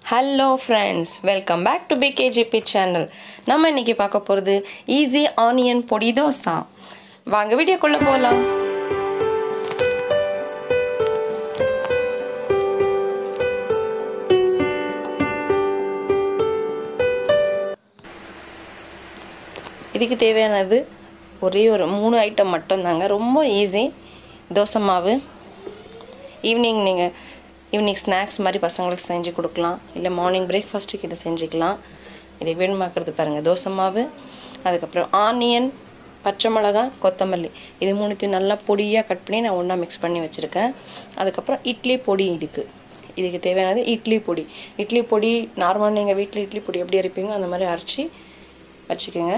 hello friends welcome back to PKGB channel நம்ம இன்னைக்கு பார்க்க போகிறது ஈஸி ஆனியன் பொடி தோசா வாங்க வீடியோக்குள்ளே போகலாம் இதுக்கு தேவையானது ஒரே ஒரு மூணு ஐட்டம் மட்டும்தாங்க ரொம்ப ஈஸி தோசை மாவு ஈவினிங் நீங்கள் ஈவினிங் ஸ்நாக்ஸ் மாதிரி பசங்களுக்கு செஞ்சு கொடுக்கலாம் இல்லை மார்னிங் பிரேக்ஃபாஸ்ட்டுக்கு இதை செஞ்சுக்கலாம் இதை வேணுமாக்கிறது பாருங்கள் தோசை மாவு அதுக்கப்புறம் ஆனியன் பச்சை மிளகா கொத்தமல்லி இது மூணுத்தையும் நல்லா பொடியாக கட் பண்ணி நான் ஒன்றா மிக்ஸ் பண்ணி வச்சுருக்கேன் அதுக்கப்புறம் இட்லி பொடி இதுக்கு இதுக்கு தேவையானது இட்லி பொடி இட்லி பொடி நார்மலாக நீங்கள் வீட்டில் இட்லி பொடி எப்படி அரைப்பீங்க அந்த மாதிரி அரைச்சி வச்சுக்கோங்க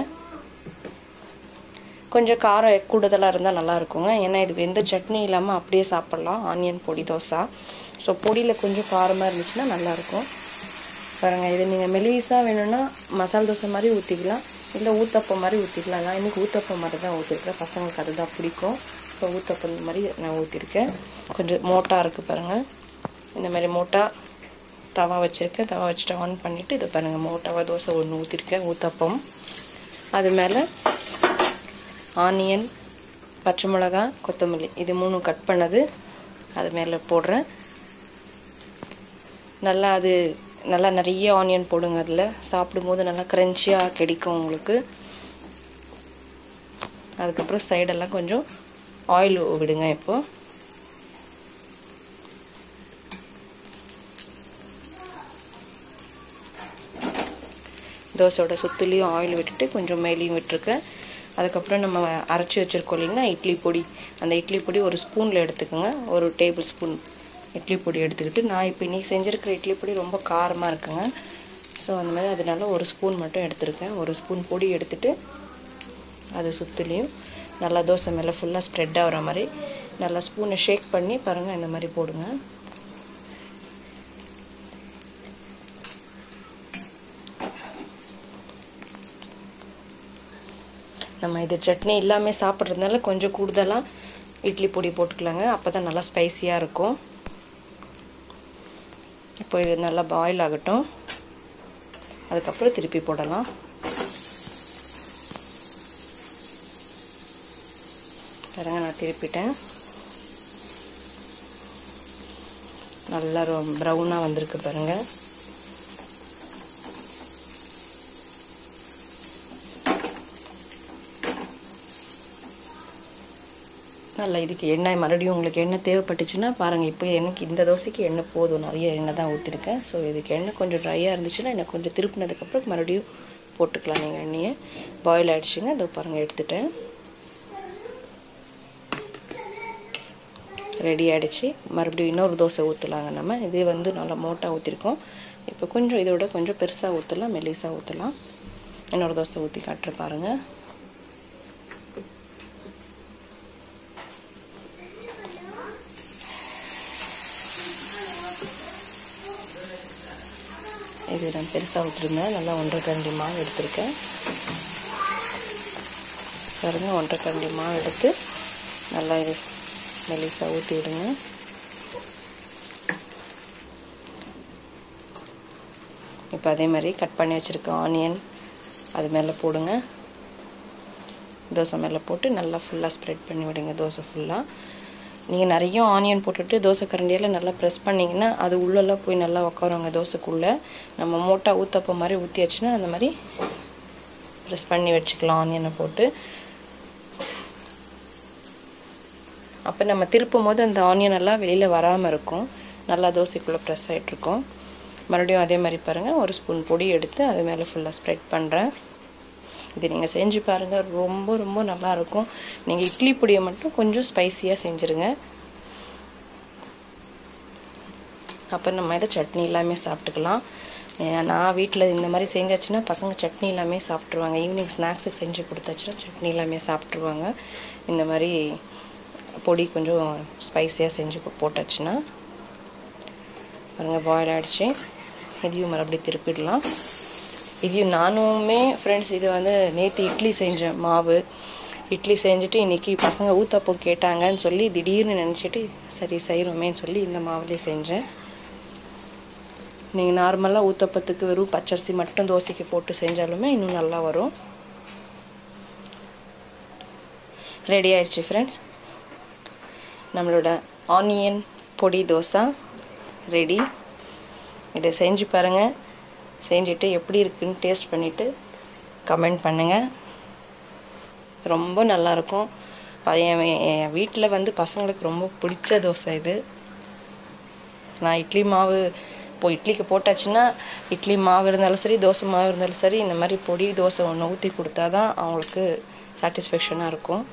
கொஞ்சம் காரம் கூடுதலாக இருந்தால் நல்லா இருக்குங்க ஏன்னா இது எந்த சட்னி இல்லாமல் அப்படியே சாப்பிட்லாம் ஆனியன் பொடி தோசை ஸோ பொடியில் கொஞ்சம் காரமாக இருந்துச்சுன்னா நல்லாயிருக்கும் பாருங்கள் இது நீங்கள் மெலிசாக வேணும்னா மசால் தோசை மாதிரி ஊற்றிக்கலாம் இல்லை ஊத்தப்பம் மாதிரி ஊற்றிக்கலாம் நான் இன்றைக்கி ஊத்தப்பம் மாதிரி தான் ஊற்றிருக்கேன் பசங்களுக்கு அதுதான் பிடிக்கும் ஸோ ஊத்தப்பம் மாதிரி நான் ஊற்றிருக்கேன் கொஞ்சம் மோட்டாக இருக்குது பாருங்கள் இந்த மாதிரி மோட்டா தவா வச்சுருக்கேன் தவா வச்சுட்டு ஆன் பண்ணிவிட்டு இது பாருங்கள் மோட்டாவாக தோசை ஒன்று ஊற்றிருக்கேன் ஊத்தப்பம் அது மேலே ஆனியன் பச்சை மிளகா கொத்தமல்லி இது மூணு கட் பண்ணது அது மேலே போடுறேன் நல்லா அது நல்லா நிறைய ஆனியன் போடுங்க அதில் சாப்பிடும்போது நல்லா க்ரன்ச்சியாக கிடைக்கும் உங்களுக்கு அதுக்கப்புறம் சைடெல்லாம் கொஞ்சம் ஆயில் விடுங்க இப்போ தோசையோட சுத்துலேயும் ஆயில் விட்டுட்டு கொஞ்சம் மேலேயும் விட்டுருக்கேன் அதுக்கப்புறம் நம்ம அரைச்சி வச்சுருக்கோம் இல்லைங்கன்னா இட்லி பொடி அந்த இட்லி பொடி ஒரு ஸ்பூனில் எடுத்துக்கோங்க ஒரு டேபிள் ஸ்பூன் இட்லி பொடி எடுத்துக்கிட்டு நான் இப்போ இன்றைக்கி செஞ்சுருக்கிற இட்லி பொடி ரொம்ப காரமாக இருக்குங்க ஸோ அந்த மாதிரி அதனால ஒரு ஸ்பூன் மட்டும் எடுத்திருக்கேன் ஒரு ஸ்பூன் பொடி எடுத்துகிட்டு அது சுற்றுலையும் நல்லா தோசை மேலே ஃபுல்லாக ஸ்ப்ரெட் ஆகிற மாதிரி நல்லா ஸ்பூனை ஷேக் பண்ணி பாருங்கள் இந்த மாதிரி போடுங்க நம்ம இது சட்னி இல்லாமல் சாப்பிட்றதுனால கொஞ்சம் கூடுதலாக இட்லி பொடி போட்டுக்கலாங்க அப்போ தான் நல்லா ஸ்பைஸியாக இருக்கும் இப்போ இது நல்லா பாயில் ஆகட்டும் அதுக்கப்புறம் திருப்பி போடலாம் பாருங்க நான் திருப்பிட்டேன் நல்லா ப்ரௌனாக வந்திருக்கு பாருங்கள் நல்லா இதுக்கு எண்ணெய் மறுபடியும் உங்களுக்கு எண்ணெய் தேவைப்பட்டுச்சுன்னா பாருங்கள் இப்போ எனக்கு இந்த தோசைக்கு எண்ணெய் போதும் நிறைய எண்ணெய் தான் ஊற்றிருக்கேன் ஸோ இதுக்கு எண்ணெய் கொஞ்சம் ட்ரையாக இருந்துச்சுன்னா எனக்கு கொஞ்சம் திருப்பினதுக்கப்புறம் மறுபடியும் போட்டுக்கலாம் நீங்கள் எண்ணெயை பாயில் ஆகிடுச்சுங்க இதோ பாருங்கள் எடுத்துட்டேன் ரெடி ஆகிடுச்சு மறுபடியும் இன்னொரு தோசை ஊற்றலாங்க நம்ம இது வந்து நல்லா மோட்டாக ஊற்றிருக்கோம் இப்போ கொஞ்சம் இதோட கொஞ்சம் பெருசாக ஊற்றலாம் மெலிசாக ஊற்றலாம் இன்னொரு தோசை ஊற்றி காட்டுற பாருங்கள் இது நான் பெருசாக விட்டுருந்தேன் நல்லா ஒன்றரை கரண்டி மாவு எடுத்திருக்கேன் பாருங்க ஒன்றரை கரண்டி மாவு எடுத்து நல்லா இது மெலிசாக ஊற்றி விடுங்க இப்போ அதே மாதிரி கட் பண்ணி வச்சுருக்க ஆனியன் அது மேலே போடுங்க தோசை மேலே போட்டு நல்லா ஃபுல்லாக ஸ்ப்ரெட் பண்ணி விடுங்க தோசை ஃபுல்லாக நீங்கள் நிறைய ஆனியன் போட்டுட்டு தோசை கரண்டியால் நல்லா ப்ரெஸ் பண்ணிங்கன்னா அது உள்ளெல்லாம் போய் நல்லா உட்காருங்க தோசைக்குள்ளே நம்ம மூட்டை ஊத்தப்போ மாதிரி ஊற்றியாச்சுன்னா அந்த மாதிரி ப்ரெஸ் பண்ணி வச்சுக்கலாம் ஆனியனை போட்டு அப்போ நம்ம திருப்பும் போது அந்த ஆனியன் எல்லாம் வெளியில் வராமல் இருக்கும் நல்லா தோசைக்குள்ளே ப்ரெஸ் ஆகிட்ருக்கும் மறுபடியும் அதே மாதிரி பாருங்கள் ஒரு ஸ்பூன் பொடி எடுத்து அது மேலே ஃபுல்லாக ஸ்ப்ரெட் பண்ணுறேன் இது நீங்கள் செஞ்சு பாருங்கள் ரொம்ப ரொம்ப நல்லாயிருக்கும் நீங்கள் இட்லி பொடியை மட்டும் கொஞ்சம் ஸ்பைஸியாக செஞ்சுருங்க அப்போ நம்ம இதை சட்னி எல்லாமே சாப்பிட்டுக்கலாம் நான் வீட்டில் இந்த மாதிரி செஞ்சாச்சுன்னா பசங்க சட்னி எல்லாமே சாப்பிட்ருவாங்க ஈவினிங் ஸ்நாக்ஸுக்கு செஞ்சு கொடுத்தாச்சுன்னா சட்னி எல்லாமே சாப்பிட்ருவாங்க இந்த மாதிரி பொடி கொஞ்சம் ஸ்பைஸியாக செஞ்சு போட்டாச்சுன்னா பாருங்கள் பாயில் ஆகிடுச்சு இதையும் மறுபடியும் திருப்பிடலாம் இதையும் நானுமே ஃப்ரெண்ட்ஸ் இது வந்து நேற்று இட்லி செஞ்சேன் மாவு இட்லி செஞ்சுட்டு இன்றைக்கி பசங்க ஊத்தப்போ கேட்டாங்கன்னு சொல்லி திடீர்னு நினச்சிட்டு சரி செய்கிறோமேன்னு சொல்லி இந்த மாவுலேயே செஞ்சேன் நீங்கள் நார்மலாக ஊத்தப்பத்துக்கு வெறும் பச்சரிசி மட்டும் தோசைக்கு போட்டு செஞ்சாலுமே இன்னும் நல்லா வரும் ரெடி ஆயிடுச்சு ஃப்ரெண்ட்ஸ் நம்மளோட ஆனியன் பொடி தோசை ரெடி இதை செஞ்சு பாருங்கள் செஞ்சுட்டு எப்படி இருக்குன்னு டேஸ்ட் பண்ணிவிட்டு கமெண்ட் பண்ணுங்கள் ரொம்ப நல்லாயிருக்கும் என் என் வீட்டில் வந்து பசங்களுக்கு ரொம்ப பிடிச்ச தோசை இது நான் இட்லி மாவு இப்போ இட்லிக்கு போட்டாச்சுன்னா இட்லி மாவு இருந்தாலும் சரி தோசை மாவு இருந்தாலும் சரி இந்த மாதிரி பொடி தோசை ஒன்று ஊற்றி கொடுத்தா தான் அவங்களுக்கு சாட்டிஸ்ஃபேக்ஷனாக இருக்கும்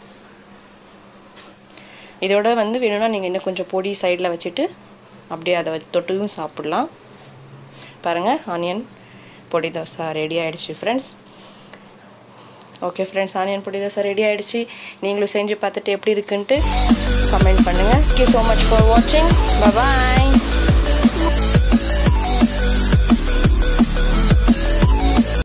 இதோட வந்து வேணும்னா நீங்கள் இன்னும் கொஞ்சம் பொடி சைடில் வச்சுட்டு அப்படியே அதை வச்சு தொட்டுக்கும் சாப்பிட்லாம் பாருங்கள் ஆனியன் பொடி தோசை ரெடி ஆகிடுச்சு ஃப்ரெண்ட்ஸ் ஓகே ஃப்ரெண்ட்ஸ் ஆனியன் பொடி தோசை ரெடி ஆகிடுச்சு நீங்களும் செஞ்சு பார்த்துட்டு எப்படி இருக்குன்ட்டு கமெண்ட் பண்ணுங்கள் ஓகே ஸோ மச் ஃபார் வாட்சிங் பாய்